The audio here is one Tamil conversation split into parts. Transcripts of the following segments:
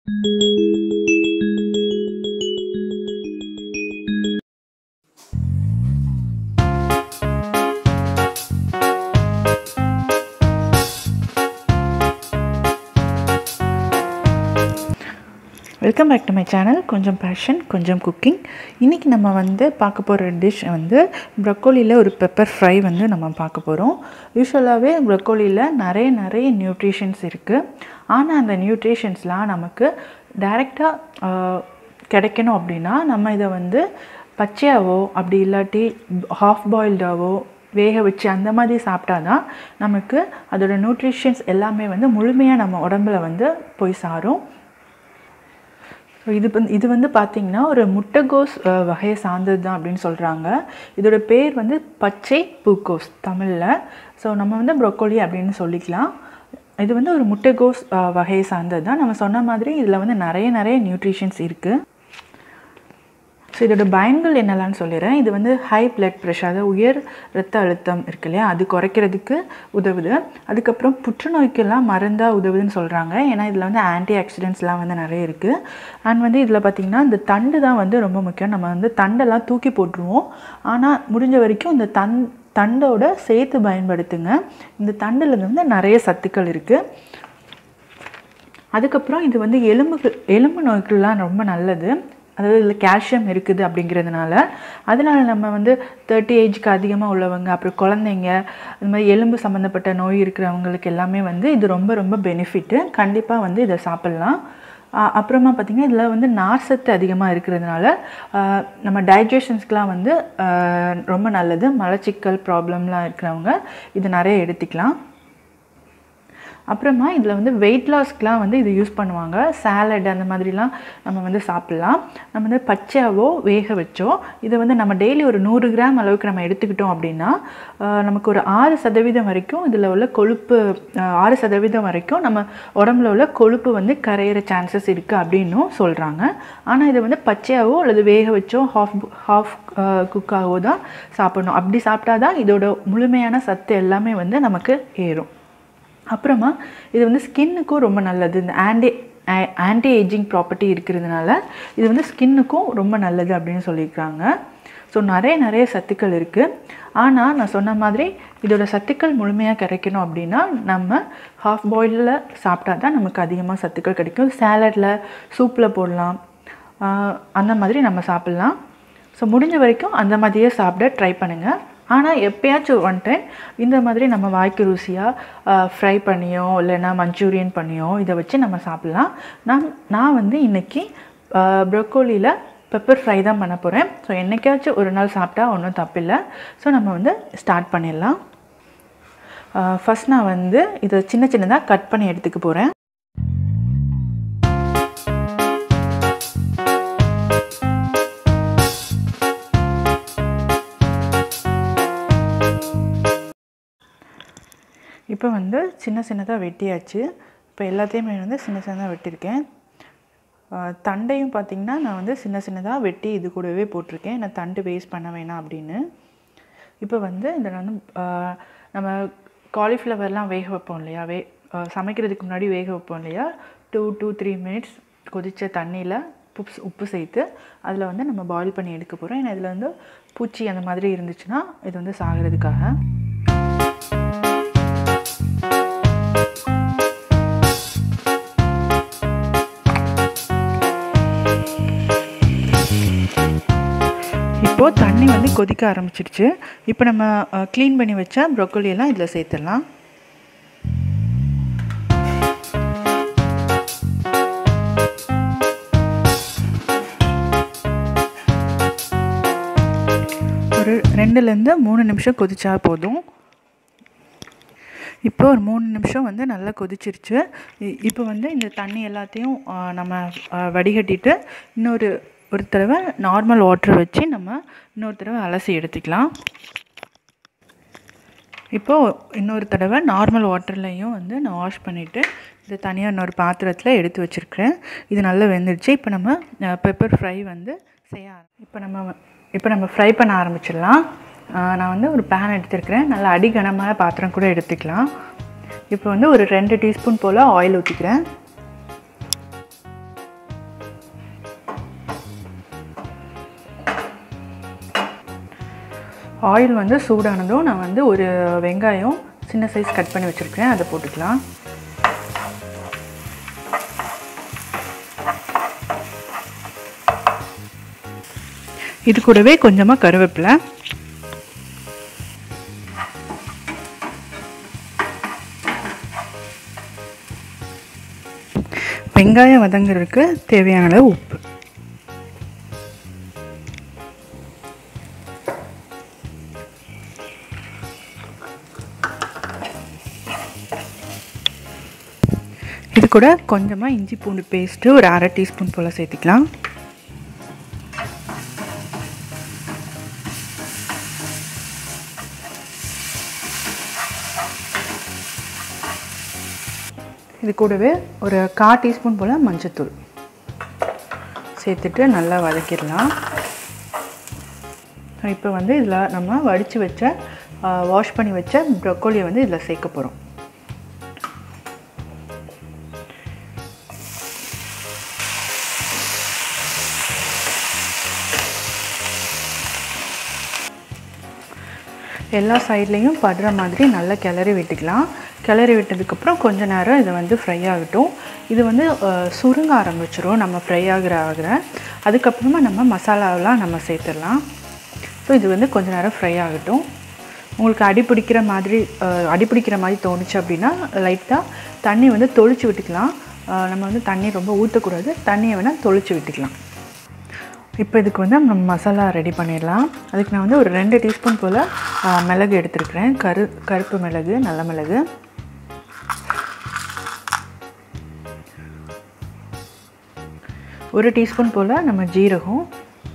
welcome back to my channel கொஞ்சம் பேஷன் கொஞ்சம் குக்கிங் இன்றைக்கி நம்ம வந்து பார்க்க போகிற டிஷ் வந்து ப்ரக்கோலியில் ஒரு பெப்பர் ஃப்ரை வந்து நம்ம பார்க்க போகிறோம் யூஸ்வலாகவே ப்ரக்கோலியில் நிறைய நிறைய நியூட்ரிஷன்ஸ் இருக்குது ஆனால் அந்த நியூட்ரிஷன்ஸ்லாம் நமக்கு டைரெக்டாக கிடைக்கணும் அப்படின்னா நம்ம இதை வந்து பச்சையாவோ அப்படி இல்லாட்டி ஹாஃப் பாயில்டாவோ வேக வச்சு அந்த மாதிரி சாப்பிட்டா தான் நமக்கு அதோட நியூட்ரிஷன்ஸ் எல்லாமே வந்து முழுமையாக நம்ம உடம்புல வந்து போய் சாரும் ஸோ இது வந்து இது வந்து பார்த்திங்கன்னா ஒரு முட்டைகோஸ் அஹ், வகையை சார்ந்தது தான் அப்படின்னு சொல்கிறாங்க இதோட பேர் வந்து பச்சை பூக்கோஸ் தமிழில் ஸோ நம்ம வந்து ப்ரொக்கோலி அப்படின்னு சொல்லிக்கலாம் இது வந்து ஒரு முட்டைகோஸ் அஹ், வகையை சார்ந்தது தான் நம்ம சொன்ன மாதிரி இதில் வந்து நிறைய நிறைய நியூட்ரிஷன்ஸ் இருக்குது ஸோ இதோட பயன்கள் என்னெல்லாம்னு சொல்லிடுறேன் இது வந்து ஹை பிளட் ப்ரெஷர் அதாவது உயர் ரத்த அழுத்தம் இருக்கு இல்லையா அது குறைக்கிறதுக்கு உதவுது அதுக்கப்புறம் புற்றுநோய்க்கெல்லாம் மருந்தாக உதவுதுன்னு சொல்கிறாங்க ஏன்னா இதில் வந்து ஆன்டி ஆக்சிடென்ட்ஸ்லாம் வந்து நிறைய இருக்குது அண்ட் வந்து இதில் பார்த்திங்கன்னா இந்த தண்டு தான் வந்து ரொம்ப முக்கியம் நம்ம வந்து தண்டெல்லாம் தூக்கி போட்டுருவோம் ஆனால் முடிஞ்ச வரைக்கும் இந்த தன் தண்டோட சேர்த்து பயன்படுத்துங்க இந்த தண்டில் வந்து நிறைய சத்துக்கள் இருக்குது அதுக்கப்புறம் இது வந்து எலும்புகள் எலும்பு நோய்க்கெல்லாம் ரொம்ப நல்லது அதாவது இதில் கால்சியம் இருக்குது அப்படிங்கிறதுனால அதனால நம்ம வந்து தேர்ட்டி ஏஜ்க்கு அதிகமாக உள்ளவங்க அப்புறம் குழந்தைங்க இந்த மாதிரி எலும்பு சம்மந்தப்பட்ட நோய் இருக்கிறவங்களுக்கு எல்லாமே வந்து இது ரொம்ப ரொம்ப பெனிஃபிட்டு கண்டிப்பாக வந்து இதை சாப்பிட்லாம் ஆஹ் அப்புறமா பார்த்திங்கன்னா இதில் வந்து நார்சத்து அதிகமாக இருக்கிறதுனால ஆஹ் நம்ம டைஜஷன்ஸ்க்கெலாம் வந்து ஆஹ் ரொம்ப நல்லது மலச்சிக்கல் ப்ராப்ளம்லாம் இருக்கிறவங்க இது நிறைய எடுத்துக்கலாம் அப்புறமா இதில் வந்து வெயிட் லாஸ்க்குலாம் வந்து இது யூஸ் பண்ணுவாங்க சாலட் அந்த மாதிரிலாம் நம்ம வந்து சாப்பிட்லாம் நம்ம வந்து பச்சையாவோ வேக வச்சோ இதை வந்து நம்ம டெய்லி ஒரு நூறு கிராம் அளவுக்கு நம்ம எடுத்துக்கிட்டோம் அப்படின்னா ஆஹ் நமக்கு ஒரு ஆறு சதவீதம் வரைக்கும் இதில் உள்ள கொழுப்பு ஆஹ் ஆறு சதவீதம் வரைக்கும் நம்ம உடம்புல உள்ள கொழுப்பு வந்து கரையிற சான்சஸ் இருக்குது அப்படின்னும் சொல்கிறாங்க ஆனால் இதை வந்து பச்சையாவோ அல்லது வேக வச்சோ ஹாஃப் ஹாஃப் குக்காகவோ தான் சாப்பிடணும் அப்படி சாப்பிட்டா தான் இதோட முழுமையான சத்து எல்லாமே வந்து நமக்கு ஏறும் அப்புறமா இது வந்து ஸ்கின்னுக்கும் ரொம்ப நல்லது இந்த ஆன்டி ஆன்டி ஏஜிங் ப்ராப்பர்ட்டி இருக்கிறதுனால இது வந்து ஸ்கின்னுக்கும் ரொம்ப நல்லது அப்படின்னு சொல்லியிருக்காங்க ஸோ நிறைய நிறைய சத்துக்கள் இருக்குது ஆனால் நான் சொன்ன மாதிரி இதோட சத்துக்கள் முழுமையாக கிடைக்கணும் அப்படின்னா நம்ம ஹாஃப் பாயிலில் சாப்பிட்டா தான் நமக்கு அதிகமாக சத்துக்கள் கிடைக்கும் சேலடில் சூப்பில் போடலாம் ஆஹ் அந்த மாதிரி நம்ம சாப்பிட்லாம் ஸோ முடிஞ்ச வரைக்கும் அந்த மாதிரியே சாப்பிட ட்ரை பண்ணுங்கள் ஆனால் எப்பயாச்சும் ஒன் டைம் இந்த மாதிரி நம்ம வாய்க்கு ருசியாக ஃப்ரை பண்ணியோ இல்லைன்னா மஞ்சூரியன் பண்ணியோ இதை வச்சு நம்ம சாப்பிட்லாம் நான் நான் வந்து இன்றைக்கி ப்ரொக்கோலியில் பெப்பர் ஃப்ரை தான் பண்ண போகிறேன் ஸோ என்னைக்காச்சும் ஒரு நாள் சாப்பிட்டா ஒன்றும் தப்பில்லை ஸோ நம்ம வந்து ஸ்டார்ட் பண்ணிடலாம் ஃபஸ்ட் நான் வந்து இதை சின்ன சின்னதாக கட் பண்ணி எடுத்துக்க போகிறேன் இப்போ வந்து சின்ன சின்னதாக வெட்டியாச்சு இப்போ எல்லாத்தையுமே வந்து சின்ன சின்னதாக வெட்டியிருக்கேன் ஆஹ் தண்டையும் பார்த்திங்கன்னா நான் வந்து சின்ன சின்னதாக வெட்டி இது கூடவே போட்டிருக்கேன் நான் தண்டு வேஸ்ட் பண்ண வேணாம் அப்படின்னு இப்போ வந்து இதை நான் வந்து ஆஹ் நம்ம காலிஃப்ளவர்லாம் வேக வைப்போம் இல்லையா வே ஆஹ் சமைக்கிறதுக்கு முன்னாடி வேக வைப்போம் இல்லையா டூ டூ த்ரீ மினிட்ஸ் கொதித்த தண்ணியில் உப்பு உப்பு சேர்த்து அதில் வந்து நம்ம பாயில் பண்ணி எடுக்க போகிறோம் ஏன்னா இதில் வந்து பூச்சி அந்த மாதிரி இருந்துச்சுன்னா இது வந்து சாகிறதுக்காக இப்போது தண்ணி வந்து கொதிக்க ஆரம்பிச்சிடுச்சு இப்போ நம்ம க்ளீன் பண்ணி வச்ச ப்ரொக்கோலி எல்லாம் இதில் சேர்த்துடலாம் ஒரு ரெண்டுலேருந்து மூணு நிமிஷம் கொதிச்சா போதும் இப்போ ஒரு மூணு நிமிஷம் வந்து நல்லா கொதிச்சிருச்சு இ- இப்போ வந்து இந்த தண்ணி எல்லாத்தையும் ஆ, நம்ம ஆ, வடிகட்டிட்டு இன்னொரு ஒரு தடவை நார்மல் வாட்டர் வச்சு நம்ம இன்னொரு தடவை அலசி எடுத்துக்கலாம் இப்போது இன்னொரு தடவை நார்மல் வாட்டர்லையும் வந்து நான் வாஷ் பண்ணிவிட்டு இதை தனியாக இன்னொரு பாத்திரத்தில் எடுத்து வச்சுருக்கிறேன் இது நல்லா வெந்துடுச்சு இப்போ நம்ம பெப்பர் ஃப்ரை வந்து செய்ய ஆரம் இப்போ நம்ம வ- இப்போ நம்ம ஃப்ரை பண்ண ஆரம்பிச்சிடலாம் ஆஹ் நான் வந்து ஒரு பேன் எடுத்துருக்கிறேன் நல்லா அடிகனமான பாத்திரம் கூட எடுத்துக்கலாம் இப்போ வந்து ஒரு ரெண்டு டீஸ்பூன் போல் ஆயில் ஊற்றிக்கிறேன் ஆயில் வந்து சூடானதும் நான் வந்து ஒரு வெங்காயம் சின்ன சைஸ் கட் பண்ணி வச்சுருக்கேன் அதை போட்டுக்கலாம் இது கூடவே கொஞ்சமாக கருவேப்பிலை வெங்காயம் வதங்குறதுக்கு தேவையான அளவு உப்பு இது கூட கொஞ்சமாக இஞ்சி பூண்டு பேஸ்ட்டு ஒரு அரை டீஸ்பூன் போல் சேர்த்திக்கலாம் இது கூடவே ஒரு கால் டீஸ்பூன் போல் மஞ்சத்தூள் சேர்த்துட்டு நல்லா வதக்கிடலாம் இப்போ வந்து இதில் நம்ம வடித்து வச்ச வாஷ் பண்ணி வச்ச ப்ரொக்கோலியை வந்து இதில் சேர்க்க போகிறோம் எல்லா சைட்லேயும் படுற மாதிரி நல்லா கிளறி விட்டுக்கலாம் கிளறி விட்டதுக்கப்புறம் கொஞ்ச நேரம் இதை வந்து ஃப்ரை ஆகட்டும் இது வந்து அஹ், சுருங்க ஆரம்பிச்சிரும் நம்ம ஃப்ரை ஆகிற ஆகிற அதுக்கப்புறமா நம்ம மசாலாவெலாம் நம்ம சேர்த்துடலாம் ஸோ இது வந்து கொஞ்ச நேரம் ஃப்ரை ஆகட்டும் உங்களுக்கு அடி பிடிக்கிற மாதிரி அஹ், அடி பிடிக்கிற மாதிரி தோணுச்சு அப்படின்னா லைட்டாக தண்ணி வந்து தொளிச்சு விட்டுக்கலாம் அஹ், நம்ம வந்து தண்ணி ரொம்ப ஊற்றக்கூடாது தண்ணியை வேணால் தொளிச்சு விட்டுக்கலாம் இப்போ இதுக்கு வந்து நம்ம மசாலா ரெடி பண்ணிடலாம் அதுக்கு நான் வந்து ஒரு ரெண்டு டீஸ்பூன் போல் மிளகு எடுத்துருக்கிறேன் கரு கருப்பு மிளகு நல்ல மிளகு ஒரு டீஸ்பூன் போல் நம்ம ஜீரகம்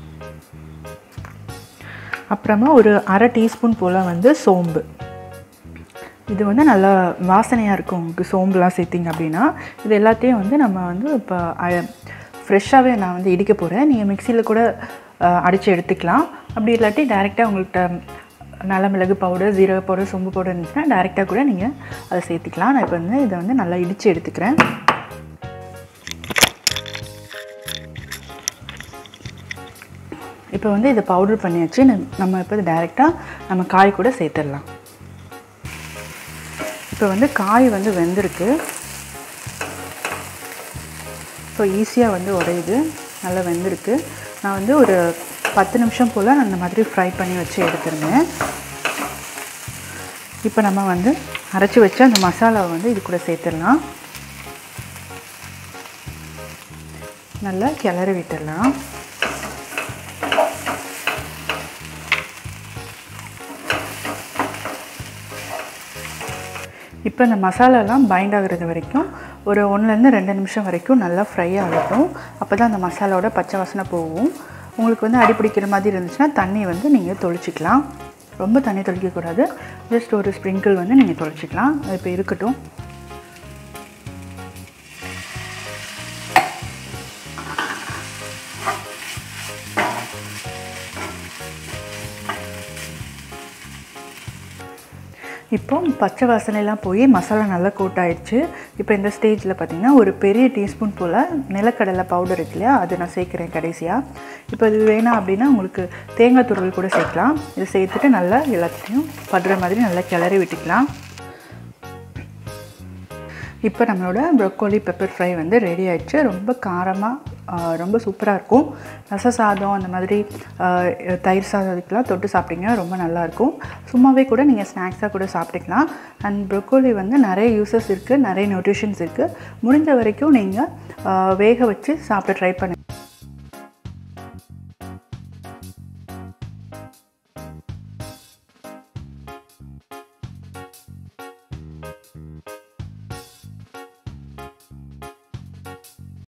அப்புறமா ஒரு அரை டீஸ்பூன் போல் வந்து சோம்பு இது வந்து நல்லா வாசனையாக இருக்கும் உங்களுக்கு சோம்புலாம் சேர்த்திங்க அப்படின்னா இது எல்லாத்தையும் வந்து நம்ம வந்து இப்போ ஃப்ரெஷ்ஷாகவே நான் வந்து இடிக்க போகிறேன் நீங்கள் மிக்சியில் கூட அடித்து எடுத்துக்கலாம் அப்படி இல்லாட்டி டைரெக்டாக உங்கள்கிட்ட நல்ல மிளகு பவுடர் ஜீரக பவுடர் சோம்பு பவுடர் இருந்துச்சுன்னா டைரெக்டாக கூட நீங்கள் அதை சேர்த்திக்கலாம் நான் இப்போ வந்து இதை வந்து நல்லா இடித்து எடுத்துக்கிறேன் இப்போ வந்து இதை பவுடர் பண்ணியாச்சு நம்ம- நம்ம இப்போ டைரெக்டாக நம்ம காய் கூட சேர்த்துடலாம் இப்போ வந்து காய் வந்து வெந்திருக்கு ஸோ ஈஸியாக வந்து உடையுது நல்லா வெந்திருக்கு நான் வந்து ஒரு பத்து நிமிஷம் போல் நான் அந்த மாதிரி ஃப்ரை பண்ணி வச்சு எடுத்துருந்தேன் இப்போ நம்ம வந்து அரைச்சி வச்ச அந்த மசாலாவை வந்து இது கூட சேர்த்துடலாம் நல்லா கிளறி விட்டுடலாம் இப்போ இந்த மசாலாலாம் பைண்ட் ஆகுறது வரைக்கும் ஒரு ஒன்றுலேருந்து ரெண்டு நிமிஷம் வரைக்கும் நல்லா ஃப்ரை ஆகட்டும் அப்போ தான் அந்த மசாலாவோட பச்சை வாசனை போகும் உங்களுக்கு வந்து அடி பிடிக்கிற மாதிரி இருந்துச்சுன்னா தண்ணி வந்து நீங்கள் தொளிச்சிக்கலாம் ரொம்ப தண்ணி தொளிக்கக்கூடாது ஜஸ்ட் ஒரு ஸ்ப்ரிங்கிள் வந்து நீங்கள் தொளிச்சிக்கலாம் இப்போ இருக்கட்டும் இப்போ பச்சை வாசனைலாம் போய் மசாலா நல்லா கோட் ஆயிடுச்சு இப்போ இந்த ஸ்டேஜில் பார்த்தீங்கன்னா ஒரு பெரிய டீஸ்பூன் போல் நிலக்கடலை பவுடர் இருக்கு இல்லையா அது நான் சேர்க்குறேன் கடைசியாக இப்போ இது வேணாம் அப்படின்னா உங்களுக்கு தேங்காய் துருவல் கூட சேர்க்கலாம் இதை சேர்த்துட்டு நல்லா எல்லாத்தையும் படுற மாதிரி நல்லா கிளறி விட்டுக்கலாம் இப்போ நம்மளோட ப்ரொக்கோலி பெப்பர் ஃப்ரை வந்து ரெடி ஆயிடுச்சு ரொம்ப காரமாக ரொம்ப சூப்பராக இருக்கும் ரச சாதம் அந்த மாதிரி ஆஹ், தயிர் சாதம் இதுக்கெலாம் தொட்டு சாப்பிட்டீங்க ரொம்ப நல்லாயிருக்கும் சும்மாவே கூட நீங்கள் ஸ்நாக்ஸாக கூட சாப்பிட்டுக்கலாம் அண்ட் ப்ரொக்கோலி வந்து நிறைய யூசஸ் இருக்குது நிறைய நியூட்ரிஷன்ஸ் இருக்குது முடிஞ்ச வரைக்கும் நீங்கள் வேக வச்சு சாப்பிட ட்ரை பண்ணுங்க